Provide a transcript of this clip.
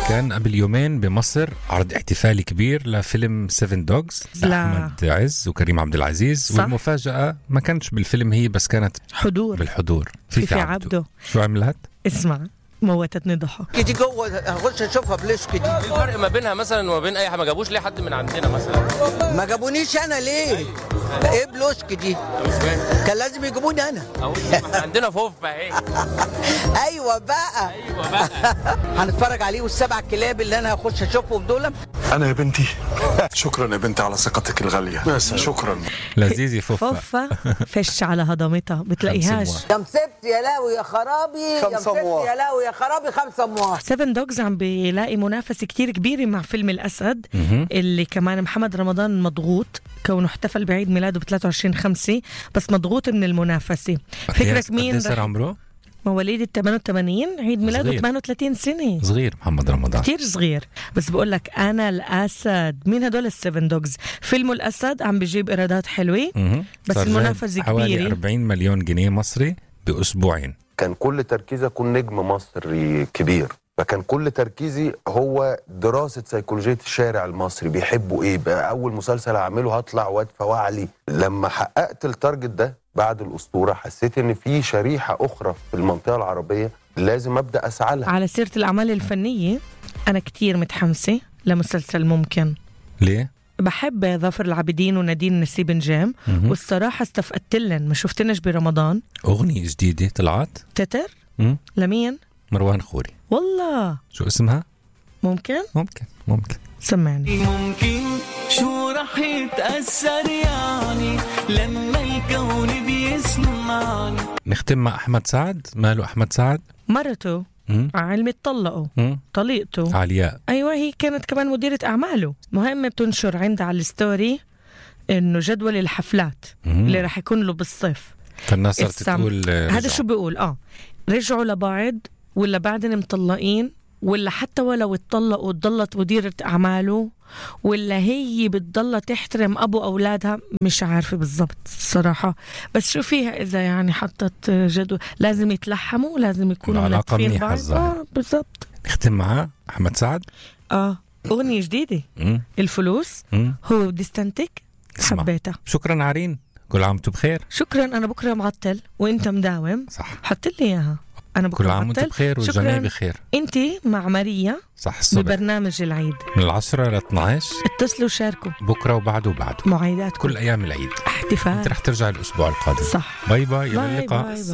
كان قبل يومين بمصر عرض احتفالي كبير لفيلم سيفن دوجز لا. احمد عز وكريم عبد العزيز صح. والمفاجاه ما كانتش بالفيلم هي بس كانت حضور بالحضور في فيفي عبده. عبده شو عملت اسمع موتتني ضحك دي جوه هخش اشوفها بليش كده الفرق ما بينها مثلا وما بين اي حاجه ما جابوش ليه حد من عندنا مثلا ما جابونيش انا ليه ايه بلوشك دي كان لازم يجيبوني انا اهو إحنا عندنا فوفه اهي ايوه بقى ايوه بقى هنتفرج عليه والسبع كلاب اللي انا هخش اشوفهم دول أنا يا بنتي شكرا يا بنتي على ثقتك الغالية بس شكرا لذيذه فوفا فوفة فش على هضمتها بتلاقيهاش خمسة يا مسبت يا لاوي يا خرابي يا خمسة مسبت موا. يا لاوي يا خرابي خمسة موا سيفن دوجز عم بيلاقي منافسة كتير كبيرة مع فيلم الأسد مهم. اللي كمان محمد رمضان مضغوط كونه احتفل بعيد ميلاده ب 23 5 بس مضغوط من المنافسة فكرك قديش- مين قديش صار رح- عمره؟ مواليد ال 88 عيد ميلاده صغير. 38 سنة صغير محمد رمضان كتير صغير بس بقول لك انا الاسد مين هدول السيفن دوجز فيلمه الاسد عم بيجيب ايرادات حلوه مهم. بس صار المنافسة جايب حوالي كبيرة. 40 مليون جنيه مصري باسبوعين كان كل تركيزي اكون نجم مصري كبير فكان كل تركيزي هو دراسة سيكولوجية الشارع المصري بيحبوا ايه بقى اول مسلسل هعمله هطلع وادفع واعلي لما حققت التارجت ده بعد الاسطورة حسيت ان في شريحة اخرى في المنطقة العربية لازم ابدا اسعى لها على سيره الاعمال الفنيه انا كتير متحمسه لمسلسل ممكن ليه؟ بحب ظافر العابدين ونادين نسيب نجام مهم. والصراحه استفقدت لن ما شفتنش برمضان اغنيه جديده طلعت تتر مم. لمين مروان خوري والله شو اسمها؟ ممكن ممكن ممكن سمعني ممكن شو رح يتأثر يعني لما الكون بيسمعني نختم مع احمد سعد ماله احمد سعد؟ مرته مم. علم اتطلقوا مم. طليقته علياء ايوه هي كانت كمان مديره اعماله مهم بتنشر عندها على الستوري انه جدول الحفلات مم. اللي رح يكون له بالصيف فالناس صارت السم. تقول آه، هذا رجعوا. شو بيقول اه رجعوا لبعض ولا بعدين مطلقين ولا حتى ولو اتطلقوا ضلت مديرة أعماله ولا هي بتضلها تحترم أبو أولادها مش عارفة بالضبط الصراحة بس شو فيها إذا يعني حطت جدول لازم يتلحموا لازم يكونوا العلاقة ملتفين منيحة بعض الظاهر. آه بالضبط نختم معاه احمد سعد آه أغنية جديدة مم. الفلوس مم. هو ديستنتك اسمع. حبيتها شكرا عرين كل عام وانتم بخير شكرا أنا بكرة معطل وأنت مداوم صح حط لي إياها أنا بكرة كل عام وانتم معطل بخير والجميع شكراً. بخير انت مع ماريا صح الصبح ببرنامج العيد من العشرة ل 12 اتصلوا شاركوا بكره وبعده وبعده معايدات كل ايام العيد احتفال انت رح ترجع الاسبوع القادم صح باي باي الى باي اللقاء باي باي.